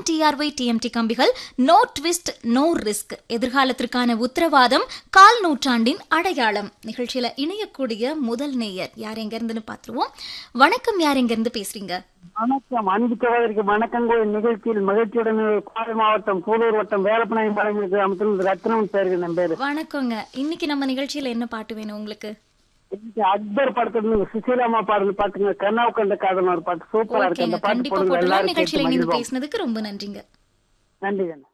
TRY TMT கம்பிகள் no twist no risk எதிர்காலத்திற்கான உத்தரவாதம் கால் நூற்றாண்டின் அடையாளம் நிகழ்ச்சியில இணையக்கூடிய முதல் நேயர் யார் எங்க இருந்துன்னு பாத்துருவோம் வணக்கம் யார் எங்க இருந்து பேசுறீங்க வணக்கம் அன்பு சகோதரிக்கு வணக்கங்கள் நிகழ்ச்சியில் மகிழ்ச்சியுடன் கோவை மாவட்டம் சூலூர் வட்டம் வேலப்பநாயகம் பாளையம் கிராமத்தில் ரத்னம் பேருக்கு என் பேரு வணக்கங்க இன்னைக்கு நம்ம நிகழ்ச்சியில என்ன பாட்டு வேணும் உங்களுக்கு இன்னைக்கு அக்பர் படத்துல சுசீலாமா பாடல் பாட்டுங்க கண்ணாவு கண்ட காதல் ஒரு பாட்டு சூப்பரா இருக்கு ஓகேங்க அந்த பாட்டு கண்டிப்பா போடுங்க போடலாம் எல்லாரும் நிகழ்ச்சியில கேட்டு இணைந்து மகிழ்வோம் பேசினதுக்கு ரொம்ப நன்றிங்க நன்றி கண்ணா